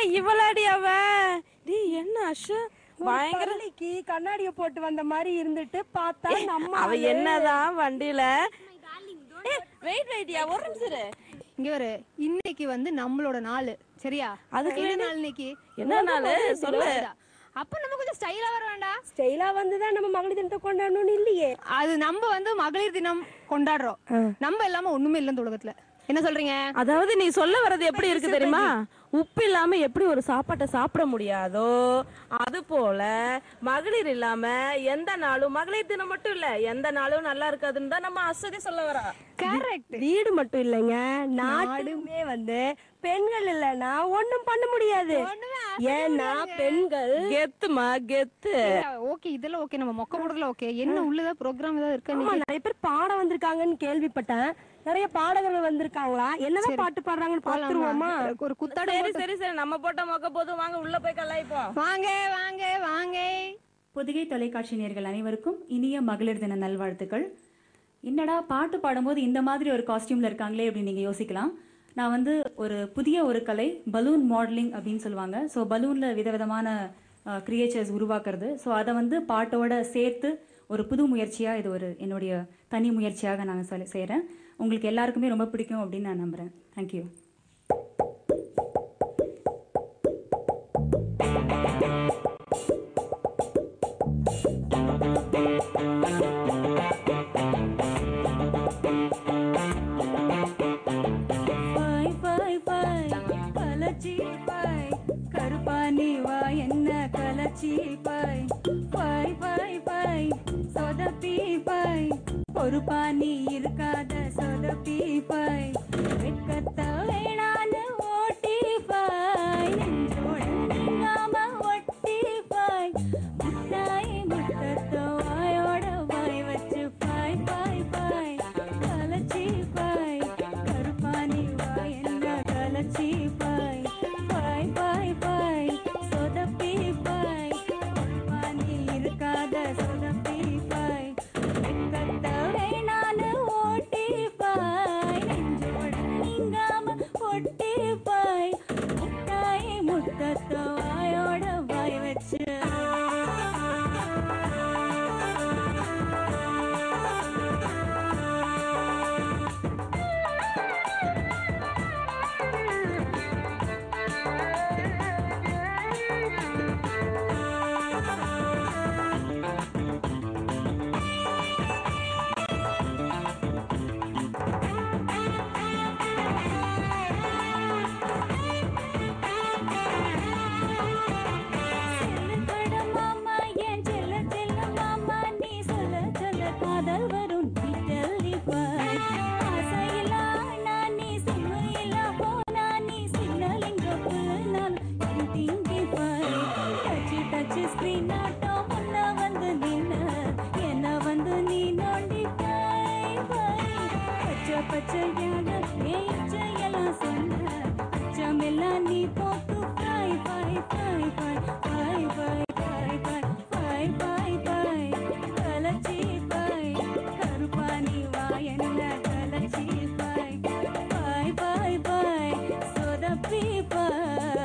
ஏய் இவளாடி அவ டேய் என்ன அஷா பயங்கர பள்ளிக்கு கண்ணாடிய போட்டு வந்த மாதிரி இருந்துட்டு பார்த்தா நம்ம அவ என்னதான் வண்டியில வெயிட் வெயிட்யா ஒரு நிமிஷம் இரு. இங்க ஒரு இன்னைக்கு வந்து நம்மளோட நாள் சரியா அதுக்கு என்ன நாள் இன்னைக்கு என்ன நாளு சொல்லு அப்ப நம்ம கொஞ்சம் ஸ்டைலா வர வேண்டாம் ஸ்டைலா வந்துதான் நம்ம மகளிர் தினத்தை கொண்டாடணும்னு இல்லையே அது நம்ம வந்து மகளிர் தினம் கொண்டாடுறோம் நம்ம இல்லாம ஒண்ணுமே இல்ல இந்த உலகத்துல என்ன சொல்றீங்க அதாவது நீ சொல்ல வர்றது எப்படி இருக்கு தெரியுமா உப்பு இல்லாம எப்படி ஒரு சாப்பாட்டை சாப்பிட முடியாதோ அது போல மகளிர் இல்லாம எந்த நாளும் மகளிர் தினம் மட்டும் இல்ல எந்த நாளும் நல்லா இருக்காதுன்னு தான் நம்ம அசதி சொல்ல வரா கரெக்ட் வீடு மட்டும் இல்லைங்க நாடுமே வந்து பெண்கள் இல்லைன்னா ஒண்ணும் பண்ண முடியாது ஏன்னா பெண்கள் கெத்துமா கெத்து ஓகே இதெல்லாம் ஓகே நம்ம மொக்க போடுறதுல ஓகே என்ன உள்ளதா ப்ரோக்ராம் ஏதாவது இருக்கா ஆமா நிறைய பேர் பாட வந்திருக்காங்கன்னு கேள்விப்பட்டேன் நிறைய பாடகர்கள் வந்திருக்காங்களா என்னதான் பாட்டு பாடுறாங்கன்னு பாத்துருவோமா ஒரு குத்தாட சரி சரி சரி நம்ம போட்ட மொக்க போதும் வாங்க உள்ள போய் கலாய்ப்போம் வாங்க வாங்க வாங்க பொதிகை தொலைக்காட்சி நேர்கள் அனைவருக்கும் இனிய மகளிர் தின நல்வாழ்த்துக்கள் என்னடா பாட்டு பாடும்போது இந்த மாதிரி ஒரு காஸ்டியூம்ல இருக்காங்களே அப்படின்னு நீங்க யோசிக்கலாம் நான் வந்து ஒரு புதிய ஒரு கலை பலூன் மாடலிங் அப்படின்னு சொல்லுவாங்க ஸோ பலூன்ல விதவிதமான கிரியேச்சர்ஸ் உருவாக்குறது ஸோ அதை வந்து பாட்டோட சேர்த்து ஒரு புது முயற்சியாக இது ஒரு என்னுடைய தனி முயற்சியாக நான் சொல்ல செய்கிறேன் உங்களுக்கு எல்லாருக்குமே ரொம்ப பிடிக்கும் அப்படின்னு நான் நம்புகிறேன் தேங்க்யூ பாய் பாய் பாய் கலச்சி பாய் கருப்பாணி வா என்ன கலச்சி பாய் பாய் பாய் பாய் சொதப்பி பாய் ஒரு பாணி இருக்காத சொதப்பி பாய் வெட்கத்த வேணான்னு ஓட்டி பாய் நெஞ்சோட நீங்காம ஒட்டி பாய் முட்டாய் முட்டத்தோ வாயோட வாய் வச்சு பாய் பாய் பாய் கலச்சி பாய் கருப்பாணி வாய் என்ன கலச்சி பாய் பாய் பாய் பாய் சொதப்பி பாய் பாணி இருக்காத சொதப்பி பாய் வெட்கத்த வேணான்னு ஓட்டி பாய் நெஞ்சோட நீங்காம ஒட்டி பாய் முட்டாய் முட்டத்தோ வாயோட வாய் வச்சு செல்லுக்கட மாமா என் செல்ல செல்ல மாமா நீ சொல்ல சொல்ல காதல் வரும் நீ தெளிவாய் ஆசையிலா நான் நீ சுமையிலா போனா நீ சின்னலிங்க புலனால் திங்கிப்பாய் டச்சு டச்சு ஸ்கிரீன் ஆட்டம் முன்ன வந்து நின்ன என்ன வந்து நீ நோண்டிப்பாய் பாய் பச்சை பச்சையாக ஏச்சையெல்லாம் சொன்ன அச்சமெல்லாம் நீ போட்டு பாய் பாய் பாய் பாய் பாய் பாய் பாய் பாய் பாய் பாய் பாய் கலச்சி பாய் கருப்பாணி வா என்ன கலச்சி பாய் பாய் பாய் பாய் சொதப்பி பாய்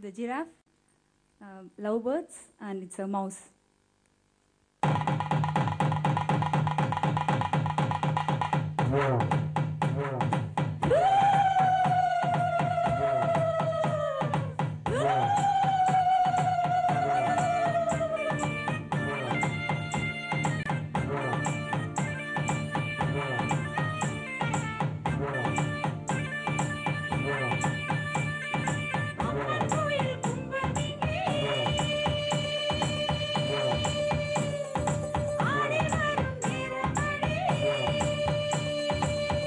a giraffe, uh, lovebirds, and it's a mouse. ஆடி வரும் வீரமணி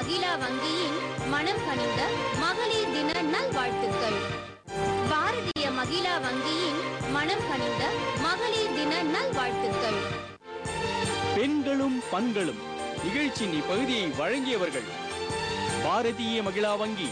மகிழா வங்கியின் மனம் கனிந்த மகளிர் தின நல்வாழ்த்துக்கள் பாரதிய மகிழா வங்கியின் மனம் கனிந்த மகளிர் தின நல்வாழ்த்துக்கள் பெண்களும் பண்களும் நிகழ்ச்சியின் இப்பகுதியை வழங்கியவர்கள் பாரதிய மகிழா வங்கி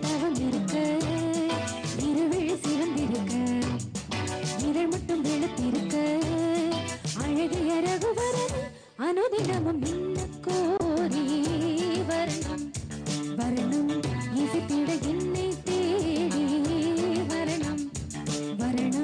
தவம் இருக்க இருவிழி சிவந்திருக்க இதழ் மட்டும் வெளுத்திருக்க அழகிய ரகுவரன் அனுதினமும் நின்ன கோரி வரணும் வரணும் இசைத்திட என்னை தேடி வரணும் வரணும்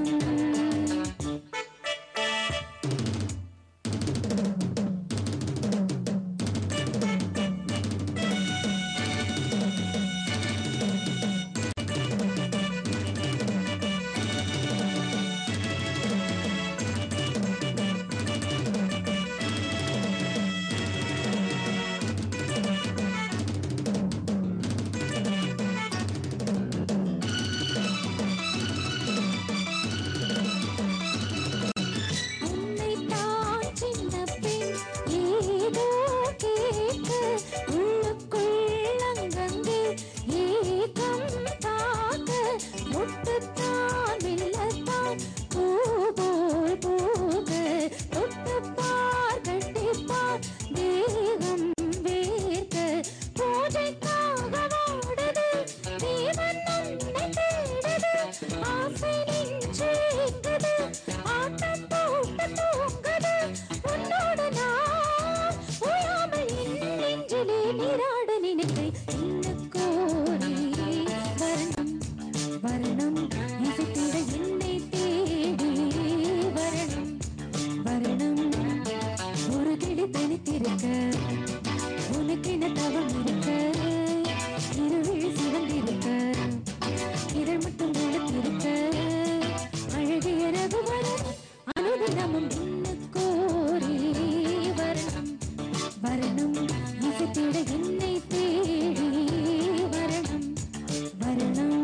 உன்னைத்தான் சின்ன பெண் ஏதோ கேட்க உள்ளுக்குள் அங்கங்கே ஏகம் தாக்க முட்டுத்தான் மெல்லத்தான் பூ போல் பூக தொட்டுப்பார் கட்டிப்பார் தேகம் வேர்க்க பூஜைக்காக வாடுது தேவன் உன்னை தேடுது ஆசை நெஞ்சேங்குது ஆட்டம் போட்டு தூங்குது உன்னோடு நான் ஓயாமல் என் நெஞ்சிலே நீராட நினைத்தேன் என்ன கோரி வரணும் வரணும் இசைத்திட என்னை தேடி வரணும் வரணும் ஒரு கிளி தனித்திருக்க உனக்கென தவம் இருக்க இருவிழி சிவந்திருக்க இதழ் மட்டும் வெளுத்திருக்க அழகிய ரகுவரன் அனுதினமும் நின்ன கோரி வரணும் வரணும் இசைத்திட என்னை தேடி வரணும் வரணும்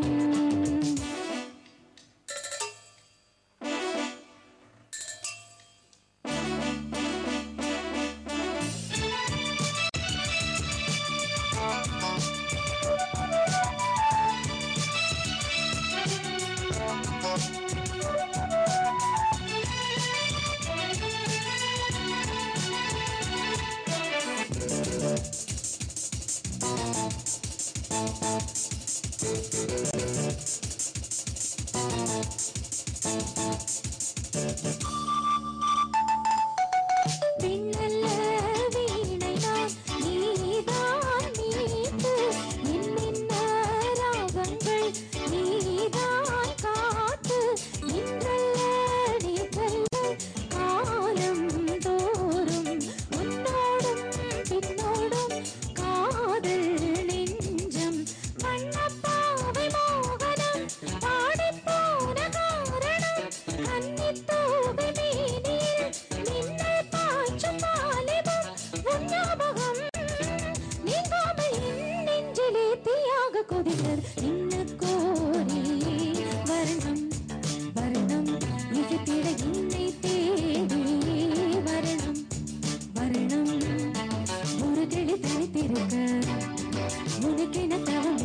பின்னல்ல வீணைதான் நீதான் மீட்டு இன்னின்ன ராகங்கள் நீதான் காட்டு இன்றல்ல நீக்கல்ல காலம் தோறும் உன்னோடும் பின்னோடும் காதல் நெஞ்சம் வண்ணப்பாவை மோகனம் பாடிப்போன காரணம் கன்னித்தூவி மேனில் மின்னல் பாய்ச்சும் வாலிபம் உன் ஞாபகம் நீங்காமல் என் நெஞ்சிலே தீயாக கொதித்தது நின்ன கோரி வரணும் வரணும் இசைத்திட என்னை தேடி வரணும் வரணும் ஒரு கிளி தனித்திருக்க உனக்கென தவம்